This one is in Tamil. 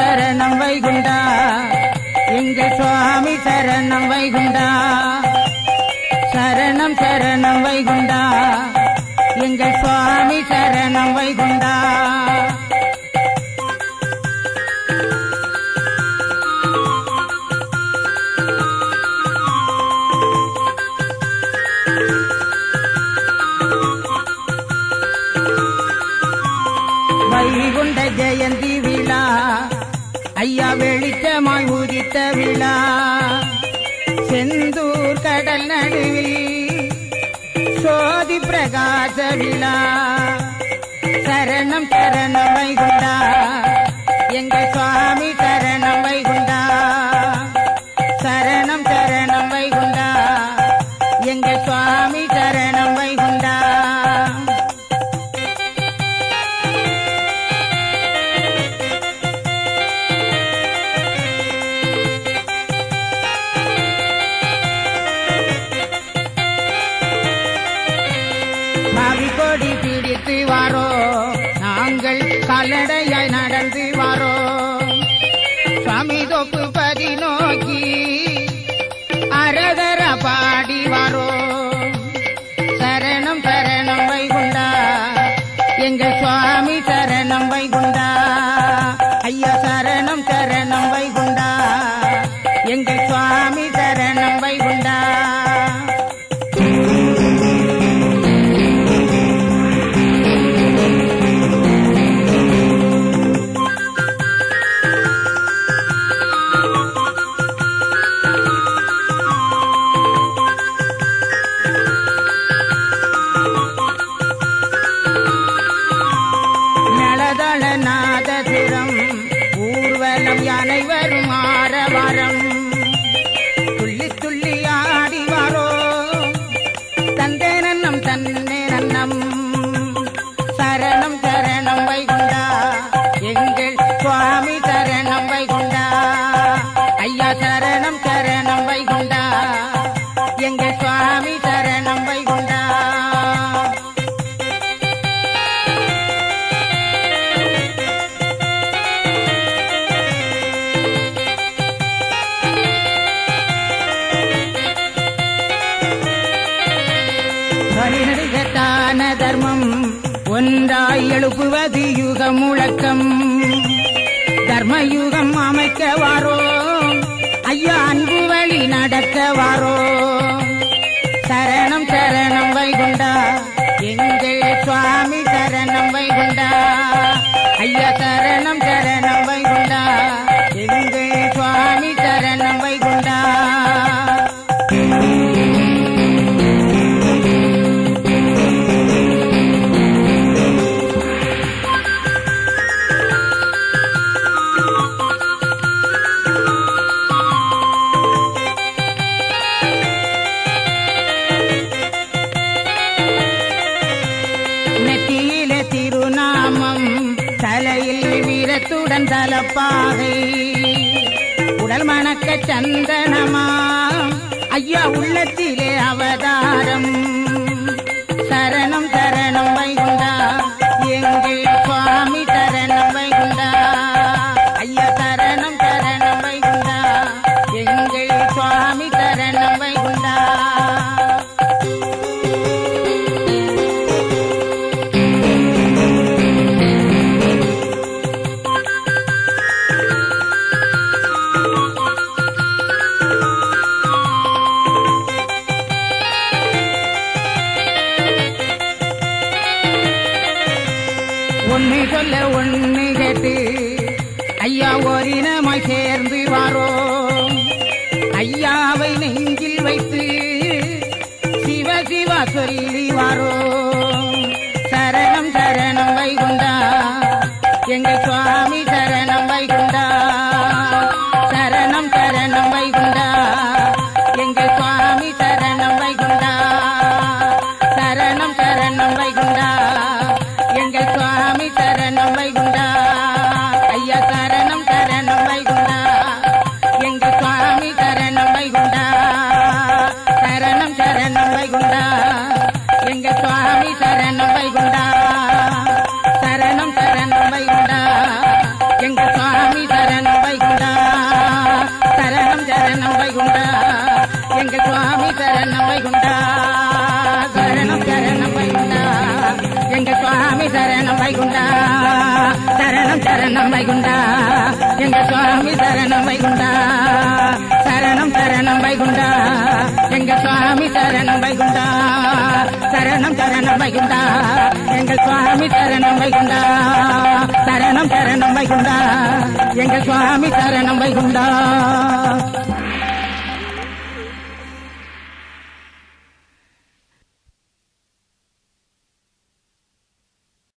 சரணம் வைகுண்டா எங்கள் சுவாமி சரணம் வைகுண்டா சரணம் சரணம் வைகுண்டா எங்கள் சுவாமி சரணம் வைகுண்டா வைகுண்ட ஜெயந்தி விழா ஐயா வெளிச்சமாய் உதித்த விழா செந்தூர் கடல் நடுவில் சோதி பிரகாச விழா சரணம் சரணம் வைகுண்டா எங்கள் சுவாமி சரணம் வைகுண்டா சரணம் சரணம் வைகுண்டா எங்கள் சுவாமி சரணம் வைகுண்டா மாவி கொடி பிடித்து வாரோ நாங்கள் கால்நடையாய் நடந்து வாரோ சுவாமி தொப்பு பதி நோக்கி அரதர பாடி வாரோ சரணம் சரணம் வைகுண்டா எங்கள் சுவாமி சரணம் வைகுண்டா ஐயா சரணம் சரணம் வைகுண்டா எங்கள் சுவாமி சரணம் வைகுண்டா நலதள நாதசுரம் ஊர்வலம் யானை வரும் ஆரவாரம் துள்ளி துள்ளி ஆடி வாரோ தந்தே நன்னம் தன்னே நன்னம் சரணம் சரணம் வைகுண்டா எங்கள் சுவாமி சரணம் வைகுண்டா ஐயா சரணம் சரணம் வைகுண்டா எங்கள் சுவாமி சரணம் வைகுண்டா வழிநடுகத்தான தர்மம் ஒன்றாய் எழுப்புவது யுக முழக்கம் தர்மயுகம் அமைக்க வாரோ ஐயா அன்பு வழி நடக்க வாரோ சரணம் சரணம் வைகுண்டா எங்கள் சுவாமி சரணம் வைகுண்டா ஐயா சரணம் சரணம் வைகுண்டா எங்கள் சுவாமி சரணம் வைகுண்டா நெத்தியிலே திருநாமம் தலையில் வீரத்துடன் தலப்பாகை உடல் மணக்க சந்தனமா ஐயா உள்ளத்திலே அவதாரம் சரணம் சரணம் வைகுண்டா எங்கள் சுவாமி சரணம் வைகுண்டா ஐயா சரணம் சரணம் வைகுண்டா எங்கள் சுவாமி சரணம் வைகுண்டா ஒன்னு சொல்ல ஒன்னு கேட்டு ஐயா ஓரினமாய் சேர்ந்து வாரோ ஐயாவை நெஞ்சில் வைத்து சிவ சிவா சொல்லி வாரோ சரணம் சரணம் வைகுண்டா எங்கள் சுவாமி சரணம் வைகுண்டா சரணம் சரணம் வைகுண்டா எங்கள் சுவாமி சரணம் வைகுண்டா சரணம் சரணம் வைகுண்டா எங்கள் சுவாமி சரணம் வைகுண்டா ஐயா சரணம் சரணம் வைகுண்டா எங்கள் சுவாமி சரணம் வைகுண்டா சரணம் சரணம் வைகுண்டா எங்கள் சுவாமி சரணம் வைகுண்டா சரணம் சரணம் வைகுண்டா எங்கள் சுவாமி சரணம் வைகுண்டா சரணம் சரணம் வைகுண்டா எங்கள் சுவாமி சரணம் வைகுண்டா சரணம் சரணம் வைகுண்டா எங்கள் சுவாமி சரணம் வைகுண்டா சரணம் சரணம் வைகுண்டா எங்கள் சுவாமி சரணம் வைகுண்டா சரணம் சரணம் வைகுண்டா எங்கள் சுவாமி சரணம் வைகுண்டா சரணம் சரணம் வைகுண்டா எங்கள் சுவாமி சரணம் வைகுண்டா